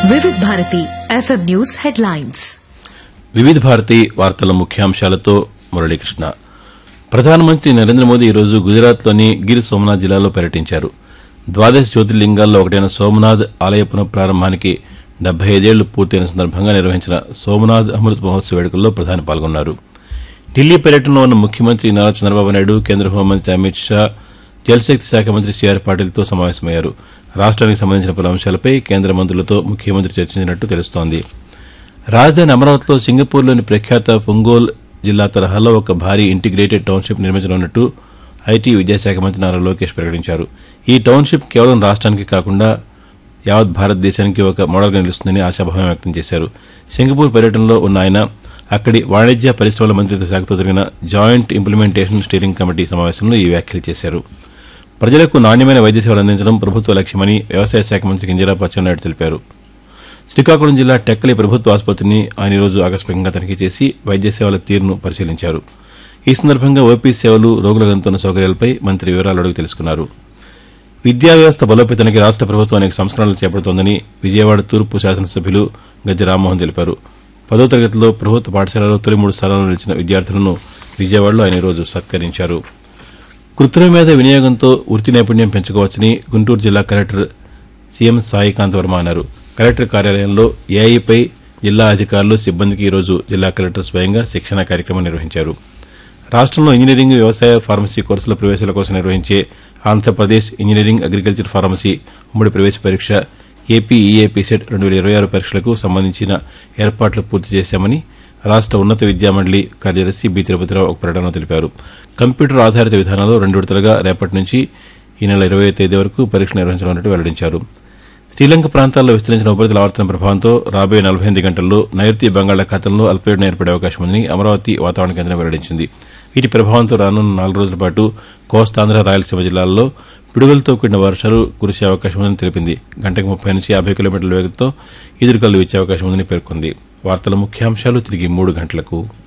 వివిధ Bharati FM news headlines వివిధ భారతి వార్తల ముఖ్యాంశాలతో మురళీకృష్ణ ప్రధానమంత్రి నరేంద్ర మోదీ ఈరోజు గుజరాత్లోని గిర్ సోమనాథ్ జిల్లాలో పర్యటించారు ద్వాదశ జ్యోతిర్లింగాల్లో ఒకటైన సోమనాథ్ ఆలయ పునఃప్రారంభానికి డెబ్బై ఐదేళ్లు పూర్తయిన సందర్భంగా నిర్వహించిన సోమనాథ్ అమృత్ మహోత్సవ వేడుకల్లో ప్రధాని పాల్గొన్నారు ఢిల్లీ పర్యటనలో ఉన్న ముఖ్యమంత్రి నారా చంద్రబాబు నాయుడు కేంద్ర హోంమంత్రి అమిత్ షా జలశక్తి శాఖ మంత్రి సిఆర్ పాటిల్తో సమావేశమయ్యారు రాష్ట్రానికి సంబంధించిన పలు అంశాలపై కేంద్ర మంత్రులతో ముఖ్యమంత్రి చర్చించినట్టు తెలుస్తోంది రాజధాని అమరావతిలో సింగపూర్లోని ప్రఖ్యాత పొంగోల్ జిల్లా తరహాలో ఒక భారీ ఇంటిగ్రేటెడ్ టౌన్షిప్ నిర్మించనున్నట్టు ఐటీ విద్యాశాఖ మంత్రి నారా లోకేష్ ప్రకటించారు ఈ టౌన్షిప్ కేవలం రాష్ట్రానికి కాకుండా యావత్ భారతదేశానికి ఒక మోడల్గా నిలుస్తుందని ఆశాభావం వ్యక్తం చేశారు సింగపూర్ పర్యటనలో ఉన్న ఆయన అక్కడి వాణిజ్య పరిశ్రమల మంత్రిత్వ శాఖతో జరిగిన జాయింట్ ఇంప్లిమెంటేషన్ స్టీరింగ్ కమిటీ సమావేశంలో ఈ వ్యాఖ్యలు చేశారు ప్రజలకు నాణ్యమైన వైద్య సేవలు అందించడం ప్రభుత్వ లక్ష్యమని వ్యవసాయ శాఖ మంత్రి కింజరాపు అచ్చెన్నాయుడు తెలిపారు శ్రీకాకుళం జిల్లా టెక్కలి ప్రభుత్వ ఆసుపత్రిని ఆయన ఈరోజు ఆకస్మికంగా తనిఖీ చేసి వైద్య సేవల తీరును పరిశీలించారు ఈ సందర్భంగా ఓపీ సేవలు రోగులకు అందుతున్న సౌకర్యాలపై మంత్రి వివరాలు అడిగి తెలుసుకున్నారు విద్యా వ్యవస్థ బలోపేతానికి రాష్ట్ర ప్రభుత్వం అనేక సంస్కరణలు చేపడుతోందని విజయవాడ తూర్పు శాసనసభ్యులు గద్దె రామ్మోహన్ తెలిపారు పదో తరగతిలో ప్రభుత్వ పాఠశాలలో తొలి మూడు స్థానాల్లో నిలిచిన విద్యార్థులను విజయవాడలో ఆయన ఈరోజు సత్కరించారు కృత్రిమ మేధ వినియోగంతో వృత్తి నైపుణ్యం పెంచుకోవచ్చని గుంటూరు జిల్లా కలెక్టర్ సీఎం సాయికాంత్ వర్మ అన్నారు కలెక్టర్ కార్యాలయంలో ఏఐపై జిల్లా అధికారులు సిబ్బందికి ఈరోజు జిల్లా కలెక్టర్ స్వయంగా శిక్షణ కార్యక్రమం నిర్వహించారు రాష్ట్రంలో ఇంజనీరింగ్ వ్యవసాయ ఫార్మసీ కోర్సుల ప్రవేశాల కోసం నిర్వహించే ఆంధ్రప్రదేశ్ ఇంజనీరింగ్ అగ్రికల్చర్ ఫార్మసీ ఉమ్మడి ప్రవేశ పరీక్ష ఏపీ ఈఏపీ సెట్ రెండు వేల ఇరవై ఆరు పరీక్షలకు సంబంధించిన ఏర్పాట్లు పూర్తి చేశామని రాష్ట్ర ఉన్నత విద్యామండలి కార్యదర్శి బి తిరుపతిరావు ఒక ప్రకటనలో తెలిపారు కంప్యూటర్ ఆధారిత విధానంలో రెండు విడతలుగా రేపటి నుంచి ఈ నెల ఇరవై తేదీ వరకు పరీక్ష నిర్వహించనున్నట్టు వెల్లడించారు శ్రీలంక ప్రాంతాల్లో విస్తరించిన ఉపరితల ఆవర్తన ప్రభావంతో రాబోయే నలభై ఎనిమిది గంటల్లో నైరుతి బంగాళాఖాతంలో అల్పపీడనం ఏర్పడే అవకాశం ఉందని అమరావతి వాతావరణ కేంద్రం వెల్లడించింది వీటి ప్రభావంతో రానున్న నాలుగు రోజుల పాటు కోస్తాంధ్ర రాయలసీమ జిల్లాల్లో పిడుగులతో కూడిన వర్షాలు కురిసే అవకాశం ఉందని తెలిపింది గంటకు ముప్పై నుంచి యాభై కిలోమీటర్ల వేగంతో ఈదురుకల్లు ఇచ్చే అవకాశం ఉందని పేర్కొంది వార్తల ముఖ్యాంశాలు తిరిగి మూడు గంటలకు